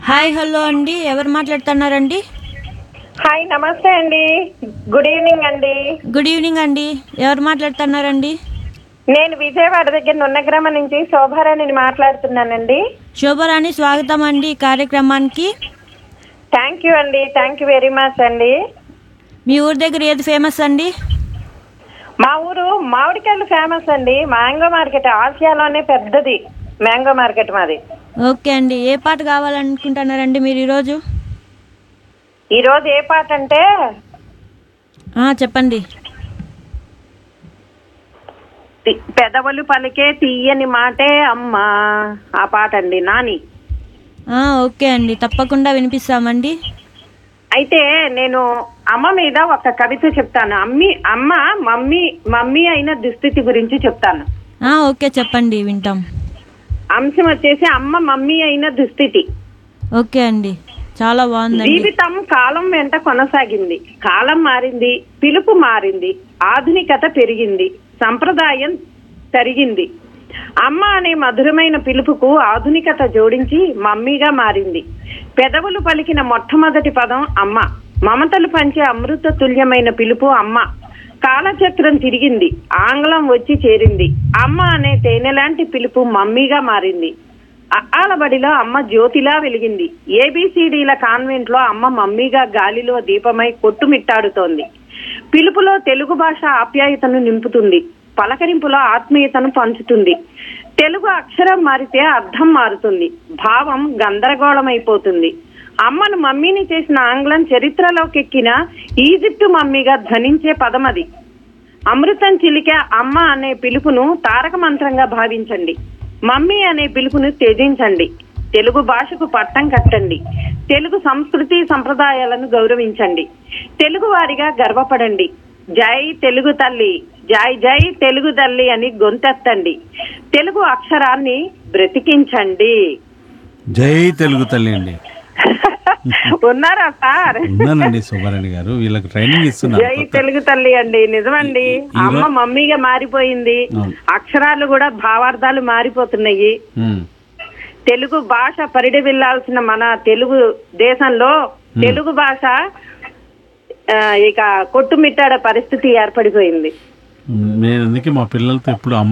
Hi hello అండి ఎవరు మాట్లాడుతున్నారండి హాయ్ నమస్తే అండి గుడ్ ఈవినింగ్ అండి గుడ్ ఈవినింగ్ అండి ఎవరు మాట్లాడుతున్నారండి నేను విజయవాడ దగ్గర నున్నగ్రామ నుంచి శోభారాణిని మాట్లాడుతున్నానండి శోభరాణి స్వాగతం అండి ఈ కార్యక్రమానికి థ్యాంక్ యూ అండి థ్యాంక్ యూ వెరీ మచ్ అండి మీ ఊరి దగ్గర ఏది ఫేమస్ అండి మా ఊరు మామిడికాయలు ఫేమస్ అండి మ్యాంగో మార్కెట్ ఆసియాలోనే పెద్దది మ్యాంగో మార్కెట్ మాది ఓకే అండి ఏ పాట కావాలనుకుంటున్నారండి మీరు ఈరోజు ఈరోజు ఏ పాట అంటే ఆ, చెప్పండి తి- పెదవులు పలికే తీయని మాటే అమ్మ ఆ పాట అండి నాని ఆ, ఓకే అండి తప్పకుండా వినిపిస్తామండి అయితే నేను అమ్మ మీద ఒక కవిత చెప్తాను అమ్మి అమ్మ మమ్మీ మమ్మీ అయిన దుస్థితి గురించి చెప్తాను ఆ, ఓకే చెప్పండి వింటాం అంశం వచ్చేసి అమ్మ మమ్మీ అయిన దుస్థితి ఓకే అండి చాలా బాగుందండి జీవితం కాలం వెంట కొనసాగింది కాలం మారింది పిలుపు మారింది ఆధునికత పెరిగింది సంప్రదాయం తరిగింది అమ్మ అనే మధురమైన పిలుపుకు ఆధునికత జోడించి మమ్మీగా మారింది పెదవులు పలికిన మొట్టమొదటి పదం అమ్మ మమతలు పంచే అమృత తుల్యమైన పిలుపు అమ్మ కాలచక్రం తిరిగింది ఆంగ్లం వచ్చి చేరింది అమ్మ అనే తేనెలాంటి పిలుపు మమ్మీగా మారింది అక్కాల బడిలో అమ్మ జ్యోతిలా వెలిగింది ఏబిసిడీల కాన్వెంట్ లో అమ్మ మమ్మీగా గాలిలో దీపమై కొట్టుమిట్టాడుతోంది పిలుపులో తెలుగు భాష ఆప్యాయతను నింపుతుంది పలకరింపులో ఆత్మీయతను పంచుతుంది తెలుగు అక్షరం మారితే అర్థం మారుతుంది భావం గందరగోళమైపోతుంది అమ్మను మమ్మీని చేసిన ఆంగ్లం చరిత్రలోకెక్కిన ఈజిప్టు మమ్మీగా ధ్వనించే పదం అది అమృతం చిలికే అమ్మ అనే పిలుపును తారక మంత్రంగా భావించండి మమ్మీ అనే పిలుపును త్యజించండి తెలుగు భాషకు పట్టం కట్టండి తెలుగు సంస్కృతి సంప్రదాయాలను గౌరవించండి తెలుగు వారిగా గర్వపడండి జై తెలుగు తల్లి జై జై తెలుగు తల్లి అని గొంతెత్తండి తెలుగు అక్షరాన్ని బ్రతికించండి జై తెలుగు తల్లి అండి ఉన్నారా సార్ ఉన్నానండి సుబ్బారెడ్డి గారు వీళ్ళకి ట్రైనింగ్ ఇస్తున్నారు జై తెలుగు తల్లి అండి నిజమండి అమ్మ మమ్మీగా మారిపోయింది అవును. అక్షరాలు కూడా భావార్థాలు మారిపోతున్నాయి ఉమ్, తెలుగు భాష పరిడి వెళ్ళాల్సిన మన తెలుగు దేశంలో తెలుగు భాష ఆ, ఇక కొట్టుమిట్టాడే పరిస్థితి ఏర్పడిపోయింది నేను అందుకే మా పిల్లలతో ఎప్పుడు అమ్మ